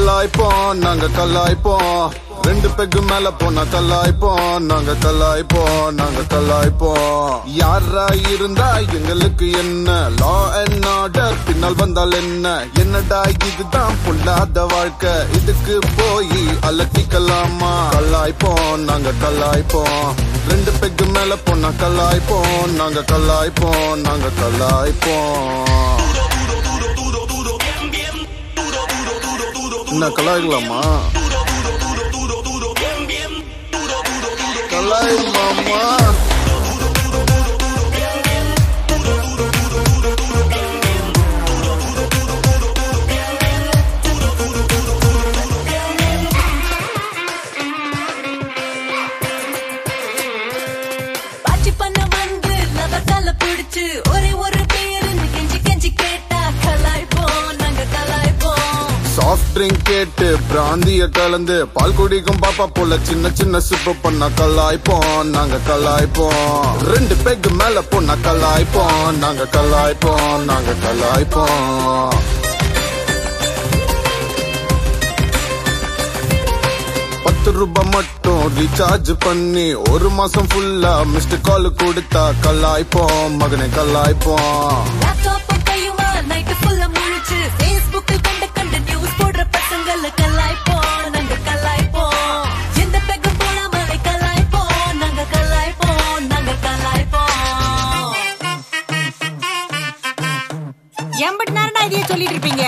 கலாய்ப்போம் நாங்க கலாய்ப்போம் ரெண்டு பெக்கு மேல போனா கலாய்ப்போம் நாங்க கலாய்ப்போம் நாங்க கலாய்ப்போம் யாரா இருந்தா எங்களுக்கு என்ன லா அண்ட் ஆர்டர் பின்னால் வந்தால் என்ன என்னடா இதுதான் பொல்லாத வாழ்க்கை இதுக்கு போய் அலட்டிக்கலாமா கலாய்ப்போம் நாங்க கலாய்ப்போம் ரெண்டு பெக்கு மேல போனா கலாய்ப்போம் நாங்க கலாய்ப்போம் நாங்க கலாய்ப்போம் என்ன கலாய்க்கலாமா கலாய்க்கலாமா பாச்சி பண்ண வந்து லவக்கால பிடிச்சு ஒரே ஒரு பேருன்னு கெஞ்சி கெஞ்சி கேட்டா கலாய்ப்போம் நாங்க கலாய்ப்போம் சாஃப்ட் ட்ரிங்க் கேட்டு பிராந்திய கலந்து பால் குடிக்கும் பாப்பா போல சின்ன சின்ன சிப்பு பண்ண கலாய்ப்போம் நாங்க கலாய்ப்போம் ரெண்டு பெக் மேல பொண்ண கலாய்ப்போம் நாங்க கலாய்ப்போம் நாங்க கலாய்ப்போம் பத்து ரூபாய் மட்டும் ரீசார்ஜ் பண்ணி ஒரு மாசம் ஃபுல்லா மிஸ்டு கால் கொடுத்தா கலாய்ப்போம் மகனை கலாய்ப்போம் லேப்டாப்பும் கையுமா நைட்டு ஃபுல்லா முழிச்சு ஃபேஸ்புக்கில் கண்ட கண்ட நியூஸ் போடுற பசங்கள கலாய்ப்போம் நாங்க கலாய்ப்போம் எந்த பெக்கும் போடாமலே கலாய்ப்போம் நாங்க கலாய்ப்போம் நாங்க கலாய்ப்போம் எம்பட்டு நேரம்டா இதையே சொல்லிட்டு இருப்பீங்க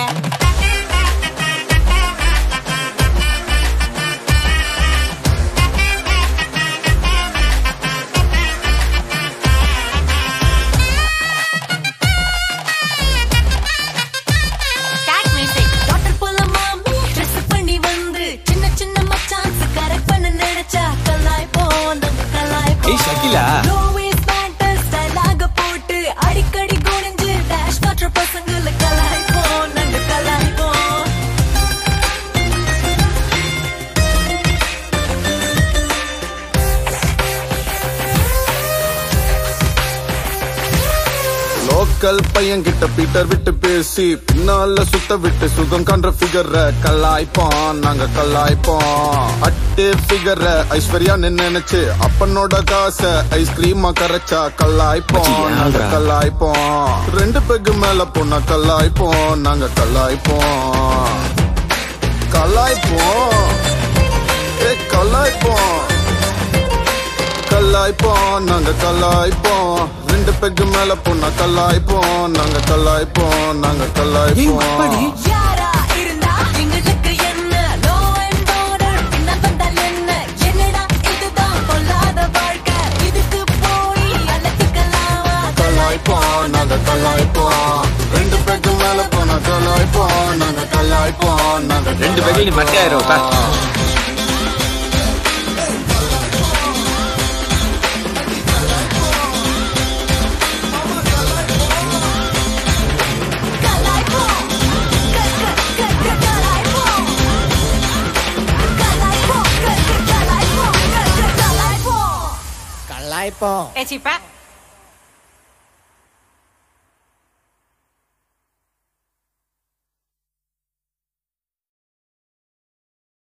Start music. டாக்டர் போல மாமி ட்ரெஸ் பண்ணி வந்து சின்ன சின்ன மச்சான்ஸ் கரெக்ட் பண்ண நினைச்சா கலாய்ப்போம் நாங்க கலாய்ப்போம் ஏய், ஷகிலா. லோ வேஸ்ட் பேண்ட் ஸ்டைலாக போட்டு அடிக்கடி குனிஞ்சு டேஷ் காட்டுற பசங்கள கலாய்ப்போம் நாங்க கலாய்ப்போம் லோக்கல் பையன் கிட்ட பீட்டர் விட்டு பேசி பின்னால சுத்த விட்டு சுகம் காண்ற ஃபிகர கலாய்ப்போம் நாங்க கலாய்ப்போம் அட்டு ஃபிகர ஐஸ்வர்யா நினைச்சு அப்பனோட காசை ஐஸ்கிரீமா கரைச்சா கலாய்ப்போம் மச்சி, நாங்க ஏன்டா? கலாய்ப்போம் ரெண்டு பெக்கு மேல போனா கலாய்ப்போம் நாங்க கலாய்ப்போம் கலாய்ப்போம் ஏ கலாய்ப்போம் கலாய்ப்போம் நாங்க கலாய்ப்போம் ரெண்டு பெக்கு மேல போனா கலாய்ப்போம் நாங்க கலாய்ப்போம் நாங்க கலாய்ப்போம் யாரா இருந்தா எங்களுக்கு என்ன லோ அண்ட் ஆர்டர் பின்ன வந்தால் என்ன என்னடா இதுதான் பொல்லாத வாழ்க்கை இதுக்கு போய் அலட்டிக்கலாமா கலாய்ப்போம் நாங்க கலாய்ப்போம் ரெண்டு பெக்கு மேல போனா கலாய்ப்போம் நாங்க கலாய்ப்போம் நாங்க ரெண்டு பெக்கில் நீ மட்டையாயிரும், உட்கார். கலாய்ப்போம் க- க- க- க- கலாய்ப்போம் கலாய்ப்போம் க- க- கலாய்ப்போம் க- க- கலாய்ப்போம் ஏச்சிப்பா